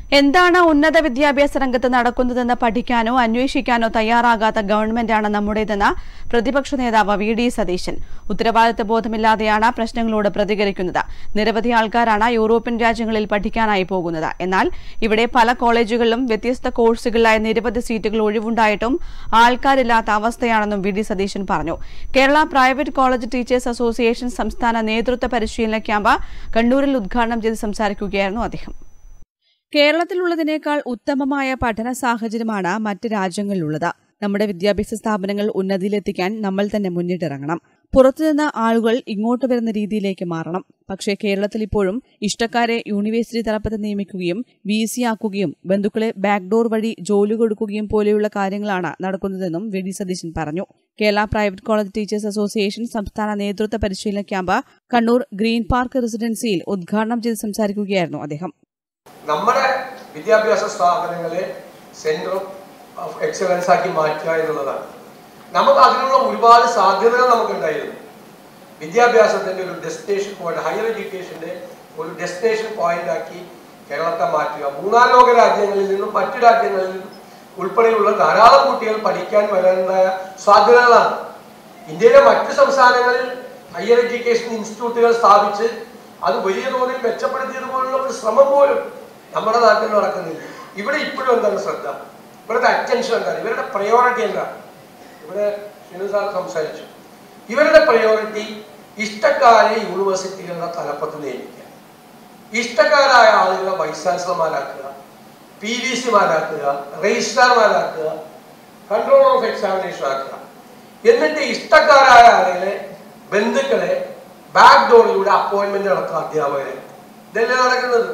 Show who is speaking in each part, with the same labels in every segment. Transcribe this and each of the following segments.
Speaker 1: എന്താണ് ഉന്നത വിദ്യാഭ്യാസ രംഗത്ത് നടക്കുന്നതെന്ന് പഠിക്കാനോ അന്വേഷിക്കാനോ തയ്യാറാകാത്ത ഗവൺമെന്റാണ് നമ്മുടേതെന്ന് പ്രതിപക്ഷ നേതാവ് വി ഡി സതീശൻ ഉത്തരവാദിത്ത ബോധമില്ലാതെയാണ് പ്രശ്നങ്ങളോട് പ്രതികരിക്കുന്നത് നിരവധി ആൾക്കാരാണ് യൂറോപ്യൻ രാജ്യങ്ങളിൽ പഠിക്കാനായി പോകുന്നത് എന്നാൽ ഇവിടെ പല കോളേജുകളിലും വ്യത്യസ്ത കോഴ്സുകളിലായി നിരവധി സീറ്റുകൾ ഒഴിവുണ്ടായിട്ടും ആൾക്കാരില്ലാത്ത അവസ്ഥയാണെന്നും വി ഡി സതീശൻ പറഞ്ഞു Kerala private college teachers association സംസ്ഥാന നേതൃത്വ പരിശീലന ക്യാമ്പ് കണ്ണൂരിൽ ഉദ്ഘാടനം ചെയ്ത് സംസാരിക്കുകയായിരുന്നു അദ്ദേഹം കേരളത്തിലുള്ളതിനേക്കാൾ ഉത്തമമായ പഠന സാഹചര്യമാണ് മറ്റ് രാജ്യങ്ങളിലുള്ളത് നമ്മുടെ വിദ്യാഭ്യാസ സ്ഥാപനങ്ങൾ ഉന്നതിയിലെത്തിക്കാൻ നമ്മൾ തന്നെ മുന്നിട്ടിറങ്ങണം പുറത്തുനിന്ന് ആളുകൾ ഇങ്ങോട്ട് വരുന്ന രീതിയിലേക്ക് മാറണം പക്ഷേ കേരളത്തിൽ ഇപ്പോഴും ഇഷ്ടക്കാരെ യൂണിവേഴ്സിറ്റി തലപ്പത്ത് നിയമിക്കുകയും വി സി ആക്കുകയും ബന്ധുക്കളെ ബാക്ക്ഡോർ വഴി ജോലി കൊടുക്കുകയും പോലെയുള്ള കാര്യങ്ങളാണ് നടക്കുന്നതെന്നും വി ഡി സതീശൻ പറഞ്ഞു Kerala private college teachers association സംസ്ഥാന നേതൃത്വ പരിശീലന ക്യാമ്പ് കണ്ണൂർ ഗ്രീൻ പാർക്ക് റെസിഡൻസിയിൽ ഉദ്ഘാടനം ചെയ്ത് സംസാരിക്കുകയായിരുന്നു അദ്ദേഹം
Speaker 2: നമ്മുടെ വിദ്യാഭ്യാസ സ്ഥാപനങ്ങളെ സെന്റർ ഓഫ് എക്സലൻസ് ആക്കി മാറ്റുക എന്നുള്ളതാണ് നമുക്ക് അതിനുള്ള ഒരുപാട് സാധ്യതകൾ നമുക്കുണ്ടായിരുന്നു വിദ്യാഭ്യാസത്തിന്റെ ഒരു ഡെസ്റ്റിനേഷൻ പോയിന്റ് ഹയർ എഡ്യൂക്കേഷന്റെ ഒരു ഡെസ്റ്റിനേഷൻ പോയിന്റ് ആക്കി കേരളത്തെ മാറ്റുക മൂന്നാം ലോക രാജ്യങ്ങളിൽ നിന്നും മറ്റു രാജ്യങ്ങളിൽ നിന്നും ഉൾപ്പെടെയുള്ള ധാരാളം കുട്ടികൾ പഠിക്കാൻ വരേണ്ടതായ സാധ്യതകളാണ് ഇന്ത്യയിലെ മറ്റു സംസ്ഥാനങ്ങളിൽ ഹയർ എഡ്യൂക്കേഷൻ ഇൻസ്റ്റിറ്റ്യൂട്ടുകൾ സ്ഥാപിച്ച് അത് വലിയ തോതിൽ മെച്ചപ്പെടുത്തിയതുപോലുള്ള ഒരു ശ്രമം പോലും നമ്മുടെ നാട്ടിൽ നടക്കുന്നില്ല ഇവിടെ ഇപ്പോഴും എന്താണ് ശ്രദ്ധ ഇവിടുത്തെ അറ്റൻഷൻ എന്താണ് ഇവരുടെ പ്രയോറിറ്റി എന്താണ് ഇവിടെ ഷിനു സാർ സംസാരിച്ചു ഇവരുടെ പ്രയോറിറ്റി ഇഷ്ടക്കാരെ യൂണിവേഴ്സിറ്റികളുടെ തലപ്പത്ത് നിയമിക്കുക ഇഷ്ടക്കാരായ ആളുകളെ വൈസ് ചാൻസലർമാരാക്കുക പി വി സിമാരാക്കുക രജിസ്ട്രാർമാരാക്കുക കൺട്രോൾ ഓഫ് എക്സാമിനേഷൻ ആക്കുക എന്നിട്ട് ഇഷ്ടക്കാരായ ആളുകളെ ബന്ധുക്കളെ ബാക്ക് ഡോറിലൂടെ അപ്പോയിന്റ്മെന്റ് നടത്തുക അധ്യാപകരെ ഇതല്ലേ നടക്കുന്നത്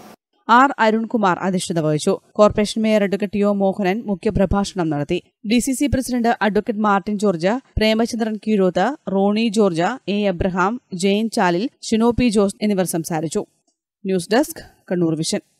Speaker 1: ആർ അരുൺകുമാർ അധ്യക്ഷത വഹിച്ചു കോർപ്പറേഷൻ മേയർ അഡ്വക്കേറ്റ് യോ മോഹനൻ മുഖ്യപ്രഭാഷണം നടത്തി D C C president advocate Martin George Premachandran Keezhoth Ronnie George A Abraham Jain Chalil Shino P Jose എന്നിവർ സംസാരിച്ചു ന്യൂസ് ഡെസ്ക് കണ്ണൂർ വിഷൻ